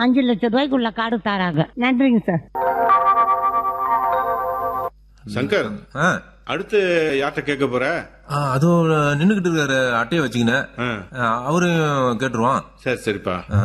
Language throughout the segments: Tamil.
அஞ்சு லட்சம் ரூபாய்க்குள்ள கார்டு தராங்க நன்றிங்க சார் சங்கர் ஆ அடுத்து யார்கிட்ட கேட்க போற ஆ, அதுவும் நின்னுகிட்டு இருக்காரு அட்டையை வச்சுக்கினேன் ஆ, ஆ, அவரையும் கேட்டுருவான் சரி சரிப்பா ஆ.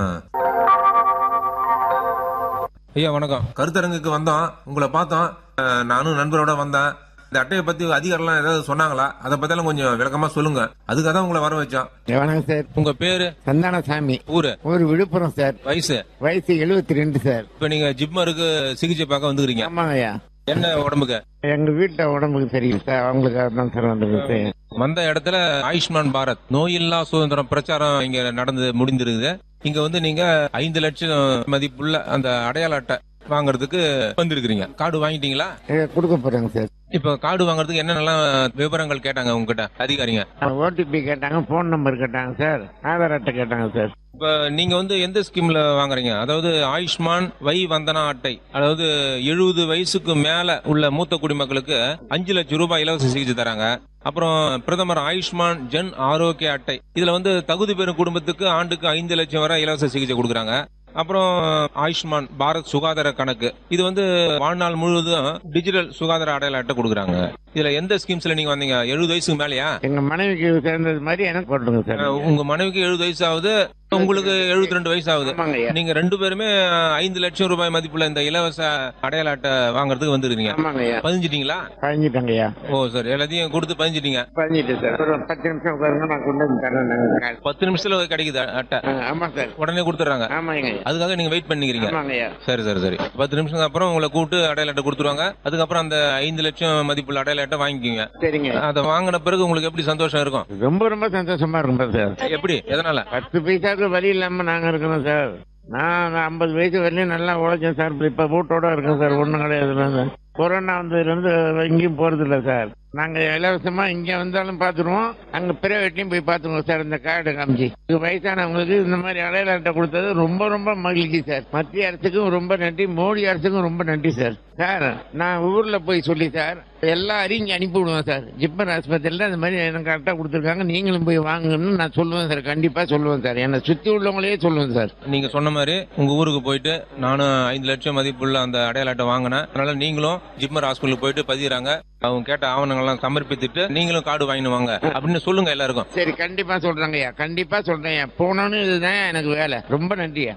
ஐயா வணக்கம் கருத்தரங்குக்கு வந்தோம் உங்களை பார்த்தோம் ஆ, நானும் நண்பரோட வந்தேன் இந்த அட்டையை பத்தி அதிகாரிலாம் ஏதாவது சொன்னாங்களா அதை பத்தியெல்லாம் கொஞ்சம் விளக்கமா சொல்லுங்க அதுக்காக தான் உங்களை வர வச்சோம் வணக்கம் சார் உங்க பேரு சந்தானசாமி ஊரு ஒரு விழுப்புரம் சார் வயசு வயசு எழுபத்தி ரெண்டு சார் இப்ப நீங்க ஜிப்மருக்கு சிகிச்சை பார்க்க வந்துக்கிறீங்க ஆமாங்க ஐயா என்ன உடம்புக்கு எங்க வீட்டுல உடம்புக்கு சரியில்லை சார் அவங்களுக்காக தான் சார் வந்திருக்கு வந்த இடத்துல ஆயுஷ்மான் பாரத் நோயில்லா சுதந்திரம் பிரச்சாரம் இங்க நடந்து முடிந்திருக்குது இங்க வந்து நீங்க ஐந்து லட்சம் மதிப்புள்ள அந்த அடையாள அட்டை வாங்குறதுக்கு வந்திருக்கிறீங்க கார்டு வாங்கிட்டீங்களா கொடுக்க போறாங்க சார் இப்ப கார்டு வாங்குறதுக்கு என்னென்னலாம் விவரங்கள் கேட்டாங்க உங்ககிட்ட அதிகாரிங்க ஓடிபி கேட்டாங்க போன் நம்பர் கேட்டாங்க சார் ஆதார் அட்டை கேட்டாங்க சார் இப்ப நீங்க வந்து எந்த ஸ்கீம்ல வாங்குறீங்க அதாவது ஆயுஷ்மான் வை வந்தனா அட்டை அதாவது எழுபது வயசுக்கு மேல உள்ள மூத்த குடிமக்களுக்கு அஞ்சு லட்சம் ரூபாய் இலவச சிகிச்சை தராங்க அப்புறம் பிரதமர் ஆயுஷ்மான் ஜன் ஆரோக்கிய அட்டை இதுல வந்து தகுதி பெறும் குடும்பத்துக்கு ஆண்டுக்கு ஐந்து லட்சம் வரை இலவச சிகிச்சை கொடுக்குறாங்க அப்புறம் ஆயுஷ்மான் பாரத் சுகாதார கணக்கு இது வந்து வாழ்நாள் முழுவதும் டிஜிட்டல் சுகாதார அடையாள அட்டை கொடுக்குறாங்க இதுல எந்த ஸ்கீம்ஸ்ல நீங்க வந்தீங்க எழுபது வயசுக்கு மேலயா எங்க மனைவிக்கு சேர்ந்தது மாதிரி எனக்கு போட்டுருங்க சார் அஹ் உங்க மனைவிக்கு எழுபது வயசு ஆகுது உங்களுக்கு எழுபத்தி ரெண்டு வயசு ஆகுது ஆமாங்க ஐயா நீங்க ரெண்டு பேருமே ஐந்து லட்சம் ரூபாய் மதிப்புள்ள இந்த இலவச அடையாள அட்டை வாங்குறதுக்கு வந்துருக்கீங்க ஆமாங்க ஐயா பதிஞ்சிட்டீங்களா பதிஞ்சிட்டாங்க ஐயா ஓ சார் எல்லாத்தையும் கொடுத்து பதிஞ்சிட்டீங்க பதிஞ்சிட்டு சார் ஒரு பத்து நிமிஷம் உட்காருங்க நான் கொண்டு வந்து தரேன் நாங்க. பத்து நிமிஷத்துல கிடைக்குது அட்டை ஆ, ஆமா சார் உடனே கொடுத்துறாங்க ஆமாங்க ஐயா அதுக்காக நீங்க வெயிட் பண்ணிக்கிறீங்க ஆமாங்க ஐயா சரி சரி சரி பத்து நிமிஷம் அப்புறம் உங்களை கூப்பிட்டு அடையாள அட்டை கொடுத்துருவாங்க அதுக்கப்புறம் அந்த ஐந்து லட்சம் மதிப்புள்ள அடையாள அட்டை வாங்கிக்கிங்க சரிங்க அதை வாங்கின பிறகு உங்களுக்கு எப்படி சந்தோஷம் இருக்கும் ரொம்ப ரொம்ப சந்தோஷமா இருக்கும் சார் எப்படி எதனால பத்து பைசாக்கு வழி இல்லாம நாங்க இருக்கணும் சார் நான் ஐம்பது வயசு வரையும் நல்லா உழைச்சேன் சார் இப்ப வீட்டோட இருக்கேன் சார் ஒண்ணும் கிடையாது சார் கொரோனா வந்ததுல இருந்து எங்கேயும் போறது இல்ல சார் நாங்க இலவசமா இங்க வந்தாலும் பாத்துருவோம் அங்க பிரைவேட்லயும் போய் பாத்துருவோம் சார் இந்த கார்டு காமிச்சு இது வயசானவங்களுக்கு இந்த மாதிரி அடையாள அட்டை கொடுத்தது ரொம்ப ரொம்ப மகிழ்ச்சி சார் மத்திய அரசுக்கும் ரொம்ப நன்றி மோடி அரசுக்கும் ரொம்ப நன்றி சார் சார் நான் ஊர்ல போய் சொல்லி சார் எல்லா அறிஞ்சு அனுப்பி விடுவேன் சார் ஜிப்மர் ஆஸ்பத்திரியில இந்த மாதிரி எனக்கு கரெக்டா கொடுத்துருக்காங்க நீங்களும் போய் வாங்கணும்னு நான் சொல்லுவேன் சார் கண்டிப்பா சொல்லுவேன் சார் என்னை சுத்தி உள்ளவங்களே சொல்லுவேன் சார் நீங்க சொன்ன மாதிரி உங்க ஊருக்கு போயிட்டு நானும் ஐந்து லட்சம் மதிப்புள்ள அந்த அடையாள அட்டை வாங்கினேன் அதனால நீங்களும் ஜிப்மர் ஹாஸ்பிட்டலுக்கு போயிட்டு பதிகிறாங்க அவங்க கேட்ட ஆவணங்கள்லாம் சமர்ப்பித்துட்டு நீங்களும் கார்டு வாங்கிட்டு வாங்க அப்படின்னு சொல்லுங்க எல்லாருக்கும் சரி கண்டிப்பா சொல்றேங்கய்யா கண்டிப்பா சொல்றேன்யா போனோன்னு இதுதான் எனக்கு வேலை ரொம்ப நன்றியா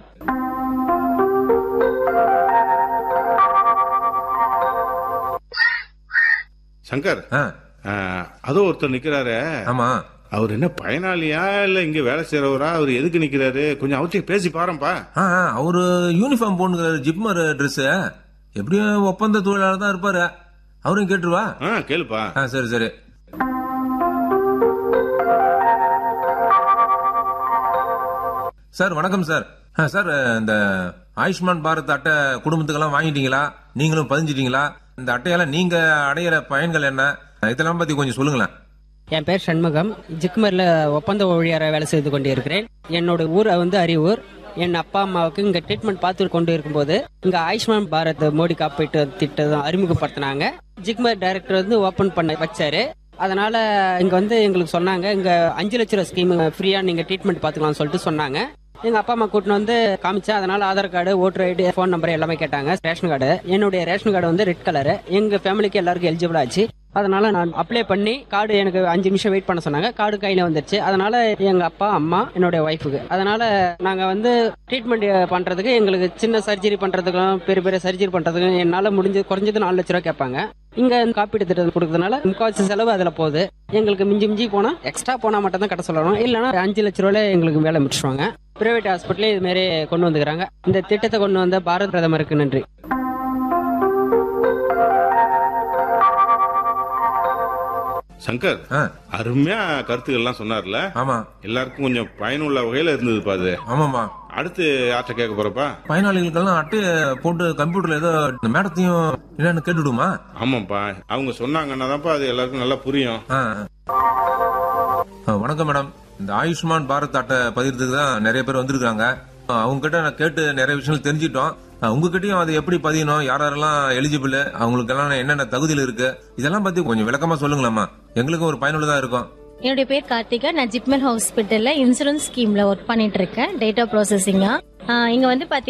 சங்கர் ஆ, ஆ, அதோ ஒருத்தர் நிக்கிறாரு ஆமா அவர் என்ன பயனாளியா இல்ல இங்க வேலை செய்யறவரா அவர் எதுக்கு நிக்கிறாரு கொஞ்சம் அவர்கிட்ட பேசி பாருப்பா ஆ, ஆ, அவரு யூனிஃபார்ம் போட்டுக்கிறாரு ஜிப்மர் ட்ரெஸ் எப்படியும் ஒப்பந்த தொழிலாளர் தான் இருப்பாரு அவரையும் கேட்டுருவா ஆ கேளுப்பா ஆ சரி சரி சார் வணக்கம் சார் ஆ, சார் இந்த ஆயுஷ்மான் பாரத் அட்டை குடும்பத்துக்கெல்லாம் வாங்கிட்டீங்களா நீங்களும் பதிஞ்சிட்டீங்களா இந்த அட்டையால நீங்க அடையிற பயன்கள் என்ன இதெல்லாம் பத்தி கொஞ்சம் சொல்லுங்களேன் என் பேர் சண்முகம் ஜிக்மர்ல ஒப்பந்த ஊழியரை வேலை செய்து கொண்டிருக்கிறேன் என்னோட ஊர் வந்து அரியூர் என் அப்பா அம்மாவுக்கு இங்க ட்ரீட்மெண்ட் பார்த்து கொண்டு இருக்கும்போது இங்க ஆயுஷ்மான் பாரத் மோடி காப்பீட்டு திட்டம் அறிமுகப்படுத்தினாங்க ஜிக்மர் டைரக்டர் வந்து ஓபன் பண்ண வச்சாரு அதனால இங்க வந்து எங்களுக்கு சொன்னாங்க இங்க அஞ்சு லட்ச ரூபா ஸ்கீம் ஃப்ரீயா நீங்க ட்ரீட்மெண்ட் பாத்துக்கலாம்னு சொல்லிட்டு சொன்னாங்க எங்க அப்பா அம்மா கூட்டின்னு வந்து காமிச்சேன் அதனால Aadhaar card voter ID phone number எல்லாமே கேட்டாங்க ரேஷன் கார்டு என்னுடைய ரேஷன் கார்டு வந்து ரெட் கலர் எங்க ஃபேமிலிக்கு எல்லாருக்கும் எலிஜிபிள் ஆச்சு அதனால நான் அப்ளை பண்ணி கார்டு எனக்கு அஞ்சு நிமிஷம் வெயிட் பண்ண சொன்னாங்க கார்டு கையில வந்துருச்சு அதனால எங்க அப்பா அம்மா என்னுடைய ஒய்ஃபுக்கு அதனால நாங்க வந்து ட்ரீட்மெண்ட் பண்றதுக்கு எங்களுக்கு சின்ன சர்ஜரி பண்றதுக்கும் பெரிய பெரிய சர்ஜரி பண்றதுக்கும் என்னால முடிஞ்சு குறைஞ்சது நாலு லட்ச ரூபா கேட்பாங்க இங்க காப்பீட்டு திட்டம் கொடுக்கறதுனால முக்காவாசி செலவு அதுல போகுது எங்களுக்கு மிஞ்சி மிஞ்சி போனா எக்ஸ்ட்ரா போனா மட்டும் தான் கட்ட சொல்லணும் இல்லைன்னா அஞ்சு லட்ச ரூபாயில எங்களுக்கு வேலை முடிச்சுவாங்க பிரைவேட் ஹாஸ்பிட்டலே இது மாதிரி கொண்டு வந்துக்கிறாங்க இந்த திட்டத்தை கொண்டு வந்த பாரத் பிரதமருக்கு நன்றி சங்கர் ஆ, அருமையா கருத்துக்கள் எல்லாம் சொன்னார்ல ஆமா எல்லாருக்கும் கொஞ்சம் பயனுள்ள வகையில இருந்ததுப்பா அது ஆமாமா அடுத்து யார்கிட்ட கேட்க போறப்பா பயனாளிகளுக்கெல்லாம் அட்டையை போட்டு கம்ப்யூட்டர்ல ஏதோ இந்த மேடத்தையும் என்னன்னு கேட்டுடுமா ஆமாப்பா அவங்க சொன்னாங்கன்னா தான்ப்பா அது எல்லாருக்கும் நல்லா புரியும் ஆ. ஆ, வணக்கம் மேடம் இந்த ஆயுஷ்மான் பாரத் அட்டை பதிகிறதுக்கு தான் நிறைய பேர் வந்திருக்காங்க ஆ, அவங்க கிட்ட நான் கேட்டு நிறைய விஷயங்கள் தெரிஞ்சிட்டோம் ஆ, உங்ககிட்டயும் அது எப்படி பதியணும் யார் யாரெல்லாம் எலிஜிபிள் அவங்களுக்கெல்லாம் என்னென்ன தகுதியில் இருக்கு இதெல்லாம் பத்தி கொஞ்சம் விளக்கமா சொல்லுங்களேம்மா எங்களுக்கும் ஒரு பயனுள்ளதா இருக்கும் என்னுடைய பேர் கார்த்திகா நான் ஜிப்மர் ஹாஸ்பிட்டல்ல இன்சூரன்ஸ் ஸ்கீம்ல ஒர்க் பண்ணிட்டு இருக்கேன் டேட்டா ப்ராசஸிங்கா இங்க வந்து பாத்தீங்கன்னா